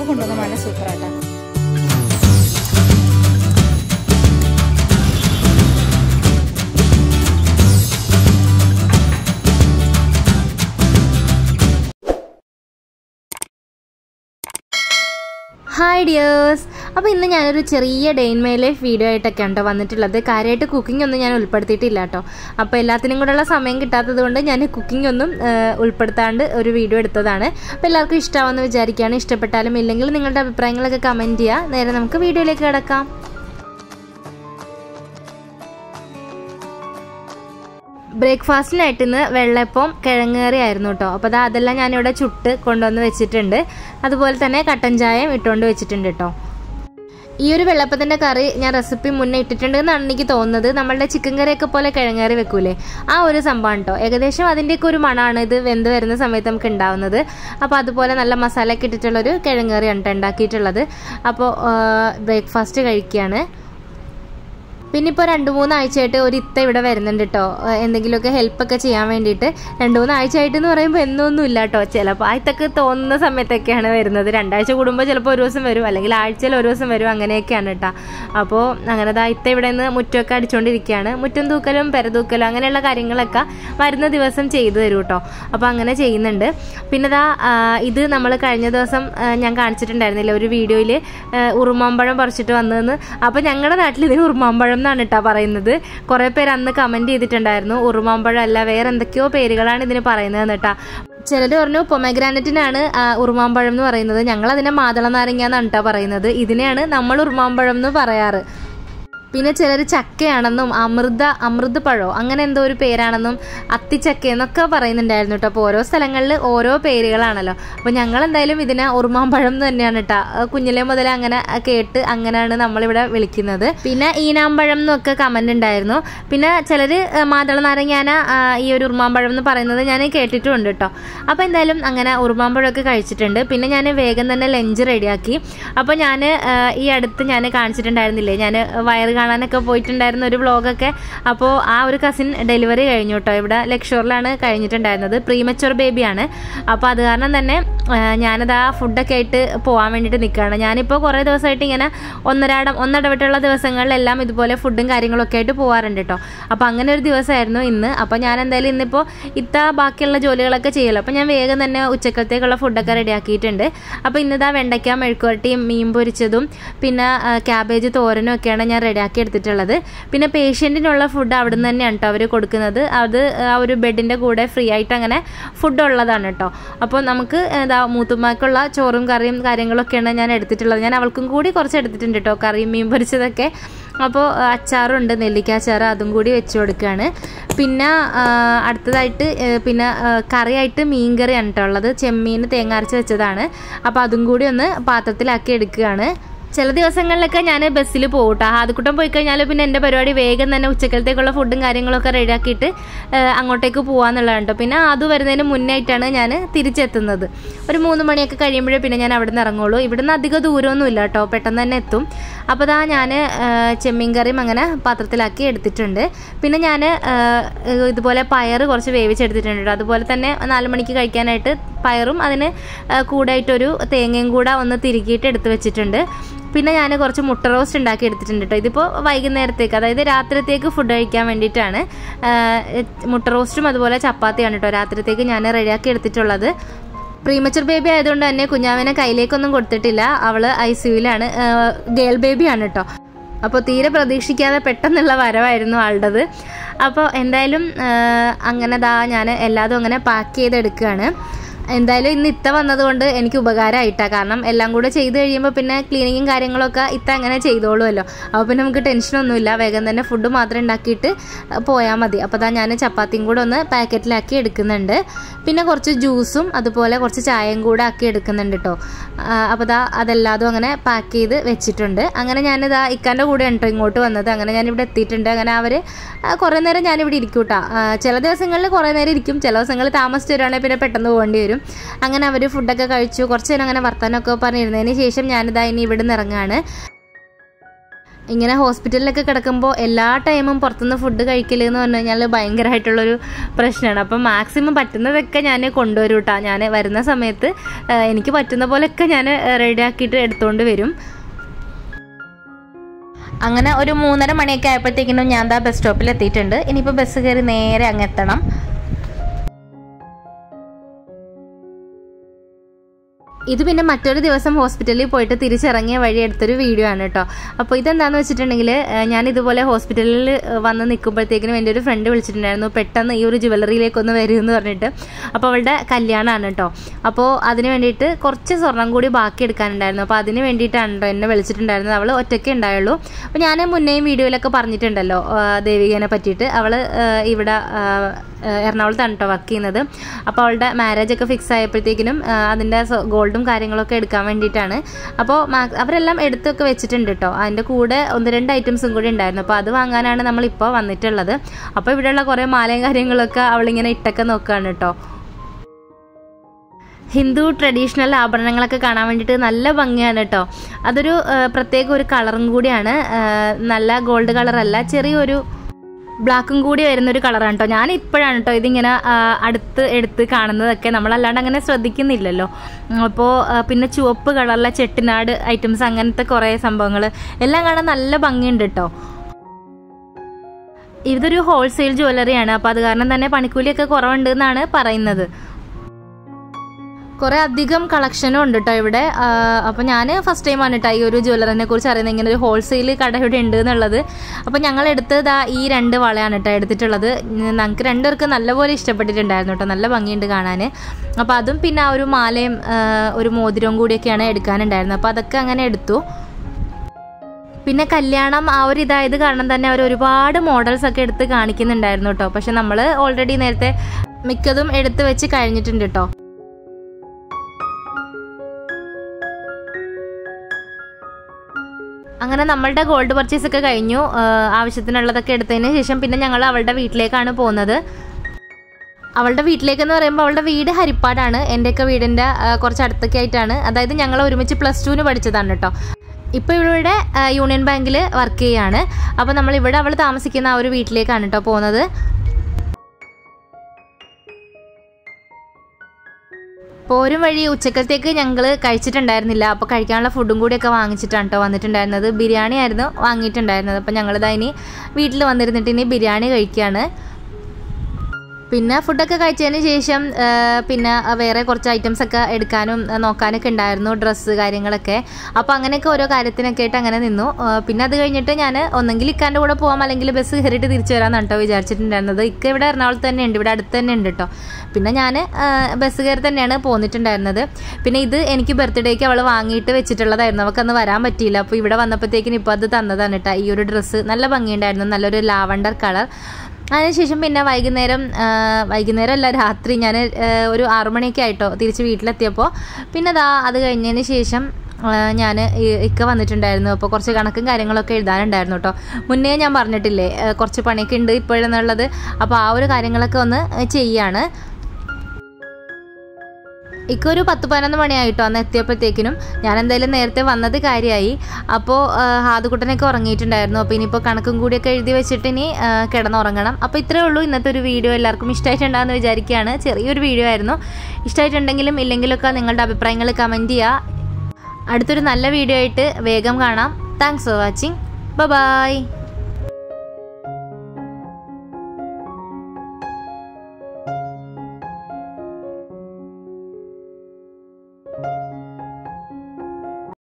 കൊണ്ടുവന്ന നല്ല സൂപ്പറാട്ടോ hi dears അപ്പോൾ ഇന്ന് ഞാനൊരു ചെറിയ day in my life video ആയിട്ടൊക്കെ ഉണ്ടോ വന്നിട്ടുള്ളത് കാര്യമായിട്ട് കുക്കിംഗ് ഒന്നും ഞാൻ ഉൾപ്പെടുത്തിയിട്ടില്ല കേട്ടോ അപ്പോൾ എല്ലാത്തിനും കൂടെയുള്ള സമയം കിട്ടാത്തത് കൊണ്ട് ഞാൻ കുക്കിംഗ് ഒന്നും ആ, ഉൾപ്പെടുത്താണ്ട് ഒരു വീഡിയോ എടുത്തതാണ് അപ്പോൾ എല്ലാവർക്കും ഇഷ്ടമാവുമെന്ന് വിചാരിക്കുകയാണ് ഇഷ്ടപ്പെട്ടാലും ഇല്ലെങ്കിൽ നിങ്ങളുടെ അഭിപ്രായങ്ങളൊക്കെ കമൻറ്റ് ചെയ്യുക നേരെ നമുക്ക് വീഡിയോയിലേക്ക് കിടക്കാം ബ്രേക്ക്ഫാസ്റ്റിനായിട്ട് ഇന്ന് വെള്ളയപ്പം കിഴങ്ങേറി ആയിരുന്നു കേട്ടോ അപ്പോൾ അതാ അതെല്ലാം ഞാനിവിടെ ചുട്ട് കൊണ്ടുവന്ന് വെച്ചിട്ടുണ്ട് അതുപോലെ തന്നെ കട്ടൻ ചായയും ഇട്ടുകൊണ്ട് വെച്ചിട്ടുണ്ട് കേട്ടോ ഈ ഒരു വെള്ളപ്പത്തിന്റെ കറി ഞാൻ റെസിപ്പി മുന്നേ ഇട്ടിട്ടുണ്ട് എന്നാണ് എനിക്ക് തോന്നുന്നത് നമ്മളുടെ ചിക്കൻ കറിയൊക്കെ പോലെ കിഴങ്ങേറി വെക്കൂലേ ആ ഒരു സംഭവം കേട്ടോ ഏകദേശം അതിൻ്റെയൊക്കെ ഒരു മണമാണ് ഇത് വെന്ത് വരുന്ന സമയത്ത് നമുക്ക് ഉണ്ടാവുന്നത് അപ്പോൾ അതുപോലെ നല്ല മസാല ഒക്കെ ഇട്ടിട്ടുള്ളൊരു കിഴങ്ങേറിയാണ് കേട്ടോ ഉണ്ടാക്കിയിട്ടുള്ളത് അപ്പോൾ ബ്രേക്ക്ഫാസ്റ്റ് കഴിക്കുകയാണ് പിന്നെ ഇപ്പോൾ രണ്ട് മൂന്ന് ആഴ്ചയായിട്ട് ഒരു ഇത്ത ഇവിടെ വരുന്നുണ്ട് കേട്ടോ എന്തെങ്കിലുമൊക്കെ ഹെൽപ്പൊക്കെ ചെയ്യാൻ വേണ്ടിയിട്ട് രണ്ട് മൂന്ന് ആഴ്ചയായിട്ട് എന്ന് പറയുമ്പോൾ എന്നൊന്നും ഇല്ല കേട്ടോ ചിലപ്പോൾ ആഴ്ചക്ക് തോന്നുന്ന സമയത്തൊക്കെയാണ് വരുന്നത് രണ്ടാഴ്ച കൂടുമ്പോൾ ചിലപ്പോൾ ഒരു ദിവസം വരും അല്ലെങ്കിൽ ആഴ്ചയിൽ ഒരു ദിവസം വരും അങ്ങനെയൊക്കെയാണ് കേട്ടോ അപ്പോൾ അങ്ങനെ ദാ ഇത്ത ഇവിടെ നിന്ന് മുറ്റമൊക്കെ അടിച്ചുകൊണ്ടിരിക്കുകയാണ് മുറ്റം തൂക്കലും പെരതൂക്കലും അങ്ങനെയുള്ള കാര്യങ്ങളൊക്കെ വരുന്ന ദിവസം ചെയ്തു തരും കേട്ടോ അപ്പോൾ അങ്ങനെ ചെയ്യുന്നുണ്ട് പിന്നെ ദാ ആ, ഇത് നമ്മൾ കഴിഞ്ഞ ദിവസം ആ, ഞാൻ കാണിച്ചിട്ടുണ്ടായിരുന്നില്ല ഒരു വീഡിയോയിൽ ഉറുമാമ്പഴം പറിച്ചിട്ട് വന്നതെന്ന് അപ്പോൾ ഞങ്ങളുടെ നാട്ടിൽ ഇതിന് ഉറുമാമ്പഴം എന്നാണ് കേട്ടോ പറയുന്നത് കുറേ പേര് അന്ന് കമൻറ്റ് ചെയ്തിട്ടുണ്ടായിരുന്നു ഉറുമാമ്പഴം അല്ല വേറെ എന്തൊക്കെയോ പേരുകളാണ് ഇതിന് പറയുന്നത് കേട്ടോ ചിലർ പറഞ്ഞു പൊമഗ്രാനറ്റിനാണ് ഉറുമാമ്പഴം എന്ന് പറയുന്നത് ഞങ്ങൾ അതിനെ മാതള നാരങ്ങ എന്നാണ് കേട്ടോ പറയുന്നത് ഇതിനെയാണ് നമ്മൾ ഉറുമാമ്പഴം എന്ന് പറയാറ് പിന്നെ ചിലർ ചക്കയാണെന്നും അമൃത അമൃത് പഴോ അങ്ങനെ എന്തോ ഒരു പേരാണെന്നും അത്തിച്ചക്ക എന്നൊക്കെ പറയുന്നുണ്ടായിരുന്നു കേട്ടോ അപ്പോൾ ഓരോ സ്ഥലങ്ങളിൽ ഓരോ പേരുകളാണല്ലോ അപ്പോൾ ഞങ്ങൾ എന്തായാലും ഇതിനെ ഉറുമാമ്പഴം എന്ന് തന്നെയാണ് കേട്ടോ കുഞ്ഞിലെ മുതൽ അങ്ങനെ കേട്ട് അങ്ങനെയാണ് നമ്മളിവിടെ വിളിക്കുന്നത് പിന്നെ ഈനാമ്പഴം എന്നൊക്കെ കമന്റ് ഉണ്ടായിരുന്നു പിന്നെ ചിലർ മാതള നാരങ്ങാന ആ, ഈ ഒരു ഉറുമാമ്പഴം എന്ന് പറയുന്നത് ഞാൻ കേട്ടിട്ടുമുണ്ട് കേട്ടോ അപ്പോൾ എന്തായാലും അങ്ങനെ ഉറുമാമ്പഴമൊക്കെ കഴിച്ചിട്ടുണ്ട് പിന്നെ ഞാൻ വേഗം തന്നെ ലഞ്ച് റെഡിയാക്കി അപ്പോൾ ഞാൻ ഈ അടുത്ത് ഞാൻ കാണിച്ചിട്ടുണ്ടായിരുന്നില്ലേ ഞാൻ വയറ് കാണാനൊക്കെ പോയിട്ടുണ്ടായിരുന്ന ഒരു വ്ളോഗൊക്കെ അപ്പോൾ ആ ഒരു കസിൻ ഡെലിവറി കഴിഞ്ഞു കേട്ടോ ഇവിടെ ലക്ഷോറിലാണ് കഴിഞ്ഞിട്ടുണ്ടായിരുന്നത് പ്രീമച്ചുവർ ബേബിയാണ് അപ്പോൾ അത് കാരണം തന്നെ ആ, ഞാനത് ആ ഫുഡൊക്കെ ആയിട്ട് പോകാൻ വേണ്ടിയിട്ട് നിൽക്കുകയാണ് ഞാനിപ്പോൾ കുറേ ദിവസമായിട്ട് ഇങ്ങനെ ഒന്നരാടം ഒന്നിടവിട്ടുള്ള ദിവസങ്ങളിലെല്ലാം ഇതുപോലെ ഫുഡും കാര്യങ്ങളൊക്കെ ആയിട്ട് പോകാറുണ്ട് കേട്ടോ അപ്പോൾ അങ്ങനെ ഒരു ദിവസമായിരുന്നു ഇന്ന് അപ്പോൾ ഞാൻ എന്തായാലും ഇന്നിപ്പോൾ ഇത്ത ബാക്കിയുള്ള ജോലികളൊക്കെ ചെയ്യല്ലോ അപ്പോൾ ഞാൻ വേഗം തന്നെ ഉച്ചക്കത്തേക്കുള്ള ഫുഡൊക്കെ റെഡിയാക്കിയിട്ടുണ്ട് അപ്പോൾ ഇന്നിതാ വെണ്ടയ്ക്ക മെഴുക്കുവരട്ടിയും മീൻ പൊരിച്ചതും പിന്നെ ആ, ക്യാബേജ് തോരനും ഒക്കെയാണ് ഞാൻ റെഡിയാക്കി എടുത്തിട്ടുള്ളത് പിന്നെ പേഷ്യൻറ്റിനുള്ള ഫുഡ് അവിടെ നിന്ന് തന്നെയാണ് കേട്ടോ അവർ കൊടുക്കുന്നത് അത് ആ ഒരു ബെഡിൻ്റെ കൂടെ ഫ്രീ ആയിട്ട് അങ്ങനെ ഫുഡ് ഉള്ളതാണ് കേട്ടോ അപ്പോൾ നമുക്ക് എന്താ മൂത്തുമ്മാക്കുള്ള ചോറും കറിയും കാര്യങ്ങളൊക്കെയാണ് ഞാൻ എടുത്തിട്ടുള്ളത് ഞാൻ അവൾക്കും കൂടി കുറച്ച് എടുത്തിട്ടുണ്ട് കേട്ടോ കറിയും മീൻ പൊരിച്ചതൊക്കെ അപ്പോൾ അച്ചാറുണ്ട് നെല്ലിക്ക അച്ചാർ അതും കൂടി വെച്ച് കൊടുക്കുകയാണ് പിന്നെ ആ, അടുത്തതായിട്ട് ഏ, പിന്നെ ആ, കറിയായിട്ട് മീൻ കറിയാണ് കേട്ടോ ഉള്ളത് ചെമ്മീൻ തേങ്ങ അരച്ച് വെച്ചതാണ് അപ്പോൾ അതും കൂടി ഒന്ന് പാത്രത്തിലാക്കി എടുക്കുകയാണ് ചില ദിവസങ്ങളിലൊക്കെ ഞാൻ ബസ്സിൽ പോകും കേട്ടോ ആദ്യക്കൂട്ടം പോയി കഴിഞ്ഞാൽ പിന്നെ എൻ്റെ പരിപാടി വേഗം തന്നെ ഉച്ചക്കലത്തേക്കുള്ള ഫുഡും കാര്യങ്ങളൊക്കെ റെഡിയാക്കിയിട്ട് ഏഹ്, അങ്ങോട്ടേക്ക് പോകാന്നുള്ളതാണ് കേട്ടോ പിന്നെ അത് വരുന്നതിന് മുന്നായിട്ടാണ് ഞാൻ തിരിച്ചെത്തുന്നത് ഒരു മൂന്ന് മണിയൊക്കെ കഴിയുമ്പോഴേ പിന്നെ ഞാൻ അവിടെ നിന്ന് ഇറങ്ങുള്ളൂ ഇവിടുന്ന് അധികം ദൂരമൊന്നുമില്ല കേട്ടോ പെട്ടെന്ന് തന്നെ എത്തും അപ്പോൾ ദാ ഞാൻ ചെമ്മീൻ കറിയും അങ്ങനെ പാത്രത്തിലാക്കി എടുത്തിട്ടുണ്ട് പിന്നെ ഞാൻ ഇതുപോലെ പയർ കുറച്ച് വേവിച്ചെടുത്തിട്ടുണ്ട് കേട്ടോ അതുപോലെ തന്നെ നാല് മണിക്ക് കഴിക്കാനായിട്ട് പയറും അതിന് ആ, കൂടായിട്ടൊരു തേങ്ങയും കൂടെ ഒന്ന് തിരുകിയിട്ട് എടുത്ത് വെച്ചിട്ടുണ്ട് പിന്നെ ഞാൻ കുറച്ച് മുട്ട റോസ്റ്റ് ഉണ്ടാക്കി എടുത്തിട്ടുണ്ട് കേട്ടോ ഇതിപ്പോൾ വൈകുന്നേരത്തേക്ക് അതായത് രാത്രിത്തേക്ക് ഫുഡ് കഴിക്കാൻ വേണ്ടിയിട്ടാണ് ആ, മുട്ട റോസ്റ്റും അതുപോലെ ചപ്പാത്തിയാണ് കേട്ടോ രാത്രിത്തേക്ക് ഞാൻ റെഡിയാക്കി എടുത്തിട്ടുള്ളത് പ്രീമച്ചർ ബേബി ആയതുകൊണ്ട് തന്നെ കുഞ്ഞാവിനെ കയ്യിലേക്കൊന്നും കൊടുത്തിട്ടില്ല അവള് ഐ സിയുലാണ് ഗേൾ ബേബിയാണ് കേട്ടോ അപ്പോൾ തീരെ പ്രതീക്ഷിക്കാതെ പെട്ടെന്നുള്ള വരവായിരുന്നു ആളുടേത് അപ്പോൾ എന്തായാലും ആ, അങ്ങനെ ദാ ഞാൻ എല്ലാതും അങ്ങനെ പാക്ക് ചെയ്തെടുക്കുകയാണ് എന്തായാലും ഇന്ന് ഇത്ത വന്നതുകൊണ്ട് എനിക്ക് ഉപകാരമായിട്ടാണ് കാരണം എല്ലാം കൂടെ ചെയ്ത് കഴിയുമ്പോൾ പിന്നെ ക്ലീനിങ്ങും കാര്യങ്ങളൊക്കെ ഇത്ത അങ്ങനെ ചെയ്തോളുമല്ലോ അപ്പോൾ പിന്നെ നമുക്ക് ടെൻഷനൊന്നുമില്ല വേഗം തന്നെ ഫുഡ് മാത്രം ഉണ്ടാക്കിയിട്ട് പോയാൽ മതി അപ്പോൾ അതാ ഞാൻ ചപ്പാത്തിയും കൂടെ ഒന്ന് പാക്കറ്റിലാക്കി എടുക്കുന്നുണ്ട് പിന്നെ കുറച്ച് ജ്യൂസും അതുപോലെ കുറച്ച് ചായയും കൂടെ ആക്കി എടുക്കുന്നുണ്ട് കേട്ടോ അപ്പോൾ ദാ അതെല്ലാതും അങ്ങനെ പാക്ക് ചെയ്ത് വെച്ചിട്ടുണ്ട് അങ്ങനെ ഞാനിതാ ഇക്കാൻ്റെ കൂടെ കേട്ടോ ഇങ്ങോട്ട് വന്നത് അങ്ങനെ ഞാനിവിടെ എത്തിയിട്ടുണ്ട് അങ്ങനെ അവർ കുറേ നേരം ഞാനിവിടെ ഇരിക്കും കേട്ടോ ചില ദിവസങ്ങളിൽ കുറേ നേരം ഇരിക്കും ചില ദിവസങ്ങളിൽ താമസിച്ച് വരുവാണെങ്കിൽ പിന്നെ പെട്ടെന്ന് പോകേണ്ടി വരും അങ്ങനെ അവർ ഫുഡൊക്കെ കഴിച്ചു കുറച്ച് നേരം അങ്ങനെ വർത്താനമൊക്കെ പറഞ്ഞിരുന്നതിന് ശേഷം ഞാനിതാ ഇനി ഇവിടെ നിന്ന് ഇറങ്ങുകയാണ് ഇങ്ങനെ ഹോസ്പിറ്റലിലൊക്കെ കിടക്കുമ്പോൾ എല്ലാ ടൈമും പുറത്തുനിന്ന് ഫുഡ് കഴിക്കൽ എന്ന് പറഞ്ഞു കഴിഞ്ഞാൽ ഭയങ്കരമായിട്ടുള്ളൊരു പ്രശ്നമാണ് അപ്പം മാക്സിമം പറ്റുന്നതൊക്കെ ഞാൻ കൊണ്ടുവരും കേട്ടോ ഞാൻ വരുന്ന സമയത്ത് ആ, എനിക്ക് പറ്റുന്ന പോലെയൊക്കെ ഞാൻ റെഡിയാക്കിയിട്ട് എടുത്തുകൊണ്ട് വരും അങ്ങനെ ഒരു മൂന്നര മണിയൊക്കെ ആയപ്പോഴത്തേക്കിനും ഞാൻ ദാ ബസ് സ്റ്റോപ്പിൽ എത്തിയിട്ടുണ്ട് ഇനിയിപ്പോൾ ബസ് കയറി നേരെ അങ്ങ് എത്തണം ഇത് പിന്നെ മറ്റൊരു ദിവസം ഹോസ്പിറ്റലിൽ പോയിട്ട് തിരിച്ചിറങ്ങിയ വഴി എടുത്തൊരു വീഡിയോ ആണ് കേട്ടോ അപ്പോൾ ഇതെന്താണെന്ന് വെച്ചിട്ടുണ്ടെങ്കിൽ ഏഹ്, ഞാൻ ഇതുപോലെ ഹോസ്പിറ്റലിൽ ഏഹ്, വന്ന് നിൽക്കുമ്പോഴത്തേക്കിനും എൻ്റെ ഒരു ഫ്രണ്ട് വിളിച്ചിട്ടുണ്ടായിരുന്നു പെട്ടെന്ന് ഈ ഒരു ജുവലറിയിലേക്ക് ഒന്ന് വരുമെന്ന് പറഞ്ഞിട്ട് അപ്പോൾ അവളുടെ കല്യാണമാണ് കേട്ടോ അപ്പോൾ അതിന് വേണ്ടിയിട്ട് കുറച്ച് സ്വർണം കൂടി ബാക്കി എടുക്കാനുണ്ടായിരുന്നു അപ്പോൾ അതിന് വേണ്ടിയിട്ടാണ് കേട്ടോ എന്നെ വിളിച്ചിട്ടുണ്ടായിരുന്നത് അവൾ ഒറ്റയ്ക്കേ ഉണ്ടായുള്ളൂ അപ്പോൾ ഞാൻ മുന്നേയും വീഡിയോയിലൊക്കെ പറഞ്ഞിട്ടുണ്ടല്ലോ ആ, ദേവികനെ പറ്റിയിട്ട് അവൾ ഇവിടെ ആ, എറണാകുളത്താണ് കേട്ടോ വർക്ക് ചെയ്യുന്നത് അപ്പോൾ അവളുടെ മാരേജ് ഒക്കെ ഫിക്സ് ആയപ്പോഴത്തേക്കിനും ആ, അതിൻ്റെ ഗോൾഡും കാര്യങ്ങളൊക്കെ എടുക്കാൻ വേണ്ടിയിട്ടാണ് അപ്പോൾ മാ- അവരെല്ലാം എടുത്തൊക്കെ വെച്ചിട്ടുണ്ട് കേട്ടോ അതിൻ്റെ കൂടെ ഒന്ന് രണ്ട് ഐറ്റംസും കൂടി ഉണ്ടായിരുന്നു അപ്പോൾ അത് വാങ്ങാനാണ് നമ്മളിപ്പോൾ വന്നിട്ടുള്ളത് അപ്പോൾ ഇവിടെയുള്ള കുറേ മാലയും കാര്യങ്ങളൊക്കെ അവളിങ്ങനെ ഇട്ടൊക്കെ നോക്കുകയാണ് കേട്ടോ ഹിന്ദു ട്രഡീഷണൽ ആഭരണങ്ങളൊക്കെ കാണാൻ വേണ്ടിയിട്ട് നല്ല ഭംഗിയാണ് കേട്ടോ അതൊരു ആ, പ്രത്യേക ഒരു കളറും കൂടിയാണ് ആ, നല്ല ഗോൾഡ് കളറല്ല ചെറിയൊരു ബ്ലാക്കും കൂടി വരുന്ന ഒരു കളറാണ് കേട്ടോ ഞാൻ ഇപ്പോഴാണ് കേട്ടോ ഇതിങ്ങനെ ആ, അടുത്ത് എടുത്ത് കാണുന്നതൊക്കെ നമ്മളല്ലാണ്ട് അങ്ങനെ ശ്രദ്ധിക്കുന്നില്ലല്ലോ അപ്പോൾ പിന്നെ ചുവപ്പ് കളറിലെ ചെട്ടിനാട് ഐറ്റംസ് അങ്ങനത്തെ കുറേ സംഭവങ്ങൾ എല്ലാം കാണാൻ നല്ല ഭംഗിയുണ്ട് കേട്ടോ ഇതൊരു ഹോൾസെയിൽ ജ്വല്ലറിയാണ് അപ്പോൾ അത് കാരണം തന്നെ പണിക്കൂലിയൊക്കെ കുറവുണ്ട് എന്നാണ് പറയുന്നത് കുറേ അധികം കളക്ഷനും ഉണ്ട് കേട്ടോ ഇവിടെ അപ്പോൾ ഞാൻ ഫസ്റ്റ് ടൈമാണ് കേട്ടോ ഈ ഒരു ജ്വല്ലറിനെ കുറിച്ച് അറിയുന്നത് ഇങ്ങനെ ഒരു ഹോൾസെയിൽ കട ഇവിടെ ഉണ്ട് എന്നുള്ളത് അപ്പോൾ ഞങ്ങൾ എടുത്തത് ആ ഈ രണ്ട് വളയാണ് കേട്ടോ എടുത്തിട്ടുള്ളത് ഞങ്ങൾക്ക് രണ്ടുപേർക്ക് നല്ലപോലെ ഇഷ്ടപ്പെട്ടിട്ടുണ്ടായിരുന്നു കേട്ടോ നല്ല ഭംഗിയുണ്ട് കാണാൻ അപ്പോൾ അതും പിന്നെ ആ ഒരു മാലയും ആ, ഒരു മോതിരവും കൂടിയൊക്കെയാണ് എടുക്കാനുണ്ടായിരുന്നത് അപ്പോൾ അതൊക്കെ അങ്ങനെ എടുത്തു പിന്നെ കല്യാണം ആ ഒരു ഇതായത് കാരണം തന്നെ അവർ ഒരുപാട് മോഡൽസ് ഒക്കെ എടുത്ത് കാണിക്കുന്നുണ്ടായിരുന്നു കേട്ടോ പക്ഷെ നമ്മൾ ഓൾറെഡി നേരത്തെ മിക്കതും എടുത്ത് വെച്ച് കഴിഞ്ഞിട്ടുണ്ട് കേട്ടോ അങ്ങനെ നമ്മളുടെ ഗോൾഡ് പർച്ചേസ് ഒക്കെ കഴിഞ്ഞു ആ, ആവശ്യത്തിനുള്ളതൊക്കെ എടുത്തതിന് ശേഷം പിന്നെ ഞങ്ങൾ അവളുടെ വീട്ടിലേക്കാണ് പോകുന്നത് അവളുടെ വീട്ടിലേക്ക് എന്ന് പറയുമ്പോൾ അവളുടെ വീട് ഹരിപ്പാടാണ് എൻ്റെയൊക്കെ വീടിൻ്റെ ആ, കുറച്ച് അടുത്തൊക്കെ ആയിട്ടാണ് അതായത് ഞങ്ങൾ ഒരുമിച്ച് പ്ലസ് ടുവിന് പഠിച്ചതാണ് കേട്ടോ ഇപ്പോൾ ഇവിടെ ആ, യൂണിയൻ ബാങ്കിൽ വർക്ക് ചെയ്യാണ് അപ്പോൾ നമ്മൾ ഇവിടെ അവൾ താമസിക്കുന്ന ആ ഒരു വീട്ടിലേക്കാണ് കേട്ടോ പോകുന്നത് പോരും വഴി ഉച്ചക്കലത്തേക്ക് ഞങ്ങൾ കഴിച്ചിട്ടുണ്ടായിരുന്നില്ല അപ്പോൾ കഴിക്കാനുള്ള ഫുഡും കൂടിയൊക്കെ വാങ്ങിച്ചിട്ടാണ് കേട്ടോ വന്നിട്ടുണ്ടായിരുന്നത് ബിരിയാണി ആയിരുന്നു വാങ്ങിയിട്ടുണ്ടായിരുന്നത് അപ്പോൾ ഞങ്ങളിതാ ഇനി വീട്ടിൽ വന്നിരുന്നിട്ട് ഇനി ബിരിയാണി കഴിക്കുകയാണ് പിന്നെ ഫുഡൊക്കെ കഴിച്ചതിന് ശേഷം ആ, പിന്നെ വേറെ കുറച്ച് ഐറ്റംസ് ഒക്കെ എടുക്കാനും ആ, നോക്കാനൊക്കെ ഉണ്ടായിരുന്നു ഡ്രസ്സ് കാര്യങ്ങളൊക്കെ അപ്പോൾ അങ്ങനെയൊക്കെ ഓരോ കാര്യത്തിനൊക്കെ ആയിട്ട് അങ്ങനെ നിന്നു ആ, പിന്നെ അത് കഴിഞ്ഞിട്ട് ഞാൻ ഒന്നെങ്കിൽ ഇക്കാൻ്റെ കൂടെ പോകാം അല്ലെങ്കിൽ ബസ് കയറിയിട്ട് തിരിച്ചു വരാമെന്നാണ് കേട്ടോ വിചാരിച്ചിട്ടുണ്ടായിരുന്നത് ഇക്ക ഇവിടെ എറണാകുളത്ത് തന്നെ ഉണ്ട് ഇവിടെ അടുത്ത് തന്നെ ഉണ്ട് കേട്ടോ പിന്നെ ഞാൻ ബസ് കയറി തന്നെയാണ് പോന്നിട്ടുണ്ടായിരുന്നത് പിന്നെ ഇത് എനിക്ക് ബർത്ത്ഡേക്ക് അവൾ വാങ്ങിയിട്ട് വെച്ചിട്ടുള്ളതായിരുന്നു അവൾക്കന്ന് വരാൻ പറ്റിയില്ല അപ്പോൾ ഇവിടെ വന്നപ്പോഴത്തേക്കിനും ഇപ്പോൾ അത് തന്നതാണ് കേട്ടോ ഈ ഒരു ഡ്രസ്സ് നല്ല ഭംഗിയുണ്ടായിരുന്നു നല്ലൊരു ലാവണ്ടർ കളർ അതിനുശേഷം പിന്നെ വൈകുന്നേരം ആ, വൈകുന്നേരം അല്ല രാത്രി ഞാൻ ഒരു ആറുമണിയൊക്കെ ആയിട്ടോ തിരിച്ച് വീട്ടിലെത്തിയപ്പോൾ പിന്നെ ദാ അത് കഴിഞ്ഞതിന് ശേഷം ഞാൻ ഇക്ക വന്നിട്ടുണ്ടായിരുന്നു അപ്പോൾ കുറച്ച് കണക്കും കാര്യങ്ങളൊക്കെ എഴുതാനുണ്ടായിരുന്നു കേട്ടോ മുന്നേ ഞാൻ പറഞ്ഞിട്ടില്ലേ ആ, കുറച്ച് പണിയൊക്കെ ഉണ്ട് ഇപ്പോഴെന്നുള്ളത് അപ്പോൾ ആ ഒരു കാര്യങ്ങളൊക്കെ ഒന്ന് ചെയ്യാണ് ഇക്ക ഒരു പത്ത് പതിനൊന്ന് മണിയായിട്ടോ അന്ന് എത്തിയപ്പോഴത്തേക്കിനും ഞാൻ എന്തായാലും നേരത്തെ വന്നത് കാര്യമായി അപ്പോൾ ഹാദുക്കുട്ടനൊക്കെ ഉറങ്ങിയിട്ടുണ്ടായിരുന്നു അപ്പോൾ ഇനിയിപ്പോൾ കണക്കും കൂടിയൊക്കെ എഴുതി വെച്ചിട്ട് ഇനി ആ, കിടന്നുറങ്ങണം അപ്പോൾ ഇത്രയേ ഉള്ളൂ ഇന്നത്തെ ഒരു വീഡിയോ എല്ലാവർക്കും ഇഷ്ടമായിട്ടുണ്ടാകുമെന്ന് വിചാരിക്കുകയാണ് ചെറിയൊരു വീഡിയോ ആയിരുന്നു ഇഷ്ടമായിട്ടുണ്ടെങ്കിലും ഇല്ലെങ്കിലൊക്കെ നിങ്ങളുടെ അഭിപ്രായങ്ങൾ കമൻറ്റ് ചെയ്യുക അടുത്തൊരു നല്ല വീഡിയോ ആയിട്ട് വേഗം കാണാം താങ്ക്സ് ഫോർ വാച്ചിങ് ബൈ